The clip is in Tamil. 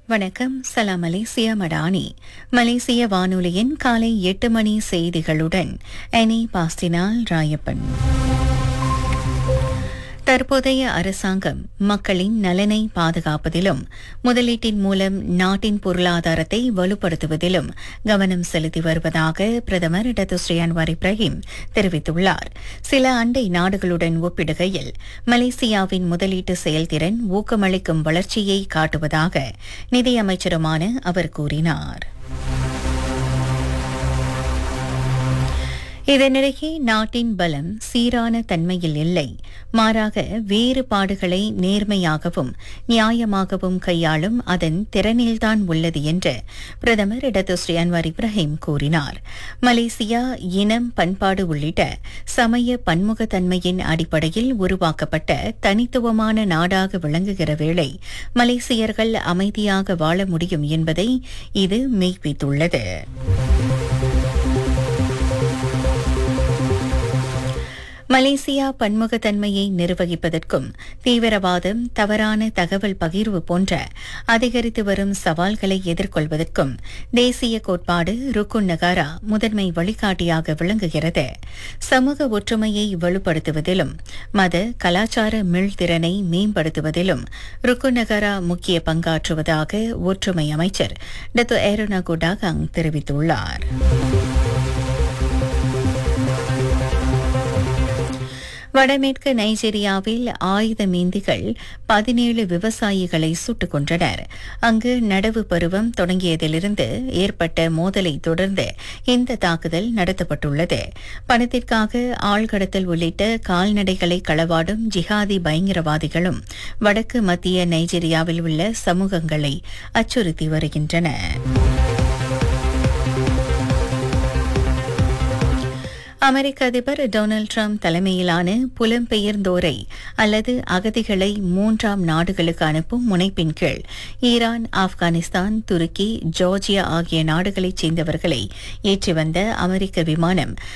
வணக்கம் சலாம் மலேசியா மடானி மலேசிய வானொலியின் காலை எட்டு மணி செய்திகளுடன் எனி பாஸ்தினால் ராயப்பன் தற்போதைய அரசாங்கம் மக்களின் நலனை பாதுகாப்பதிலும் முதலீட்டின் மூலம் நாட்டின் பொருளாதாரத்தை வலுப்படுத்துவதிலும் கவனம் செலுத்தி வருவதாக பிரதமர் டத்துஸ்ரீ அன்வார் இப்ராஹிம் தெரிவித்துள்ளார் சில அண்டை நாடுகளுடன் ஒப்பிடுகையில் மலேசியாவின் முதலீட்டு செயல்திறன் ஊக்கமளிக்கும் வளர்ச்சியை காட்டுவதாக நிதியமைச்சருமான அவர் கூறினார் இதனிடையே நாட்டின் பலம் சீரான தன்மையில் இல்லை மாறாக வேறுபாடுகளை நேர்மையாகவும் நியாயமாகவும் கையாளும் அதன் திறனில்தான் உள்ளது என்று பிரதமர் இடதுஸ்ரீ அன்வார் இப்ராஹிம் கூறினார் மலேசியா இனம் பண்பாடு உள்ளிட்ட சமய பன்முகத்தன்மையின் அடிப்படையில் உருவாக்கப்பட்ட தனித்துவமான நாடாக விளங்குகிற வேளை மலேசியர்கள் அமைதியாக வாழ முடியும் என்பதை இது மெய்ப்பித்துள்ளது மலேசியா பன்முகத்தன்மையை நிர்வகிப்பதற்கும் தீவிரவாதம் தவறான தகவல் பகிர்வு போன்ற அதிகரித்து வரும் சவால்களை எதிர்கொள்வதற்கும் தேசிய கோட்பாடு ருக்குன் நகாரா முதன்மை வழிகாட்டியாக விளங்குகிறது சமூக ஒற்றுமையை வலுப்படுத்துவதிலும் மத கலாச்சார மீள்திறனை மேம்படுத்துவதிலும் ருக்குன் நகாரா முக்கிய பங்காற்றுவதாக ஒற்றுமை அமைச்சர் டத்து ஏரோனா குடாகாங் தெரிவித்துள்ளார் வடமேற்கு நைஜீரியாவில் ஆயுத மீந்திகள் பதினேழு விவசாயிகளை சுட்டுக் கொன்றனர் அங்கு நடவு பருவம் தொடங்கியதிலிருந்து ஏற்பட்ட மோதலை தொடர்ந்து இந்த தாக்குதல் நடத்தப்பட்டுள்ளது பணத்திற்காக ஆழ்கடத்தல் உள்ளிட்ட கால்நடைகளை களவாடும் ஜிஹாதி பயங்கரவாதிகளும் வடக்கு மத்திய நைஜீரியாவில் உள்ள சமூகங்களை அச்சுறுத்தி வருகின்றன அமெரிக்க அதிபர் டொனால்டு டிரம்ப் தலைமையிலான புலம்பெயர்ந்தோரை அல்லது அகதிகளை மூன்றாம் நாடுகளுக்கு அனுப்பும் முனைப்பின் கீழ் ஈரான் ஆப்கானிஸ்தான் துருக்கி ஜார்ஜியா ஆகிய நாடுகளைச் சேர்ந்தவர்களை ஏற்றி வந்த அமெரிக்க விமானம்